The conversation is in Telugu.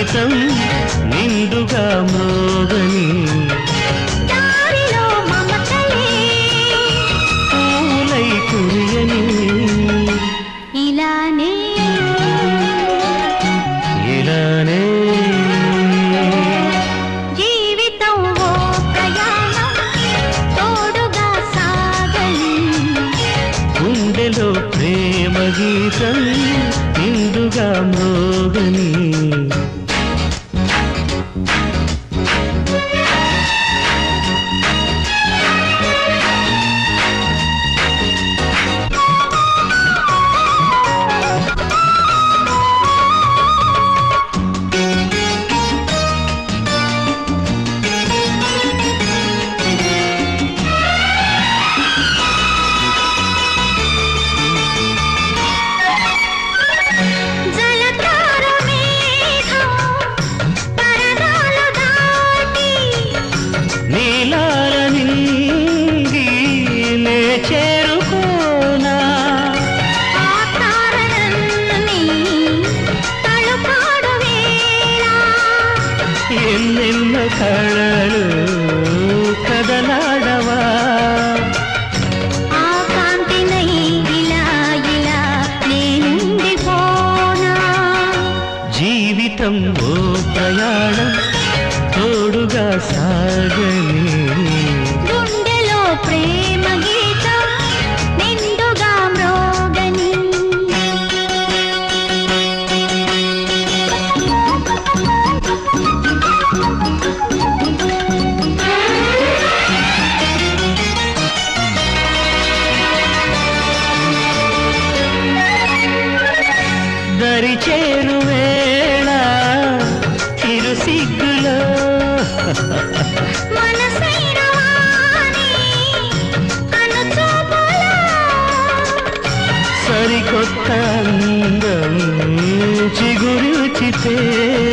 గీతం నిండుగా మోగని దారిలో మమతలే పూలై కురియని ఇలానే ఇలానే జీవితం ఓ ప్రయాణం తోడుగా సాగలి గుండెలో ప్రేమ గీతం నిండుగా మోగని జలతార మేఘం పరదాలు దాటి నీలాల నింగి నే చేరుకోనా ఆ తారలన్నీ తలుపాడు వేళ ఎన్నెన్న కళలు కదలాడవా ఆ కాంతినై ఇలా ఇలా నేనుండిపోనా జీవితం ఓ ప్రయాణం తోడుగా సాగని గుండెలో ప్రేమ గీతం నిండుగా మ్రోగని దరి చేరు వేళ చిరు సిగ్గులో మనసైన వాణి కనుచూపులో సరికొత్త అందం చిగురుచితే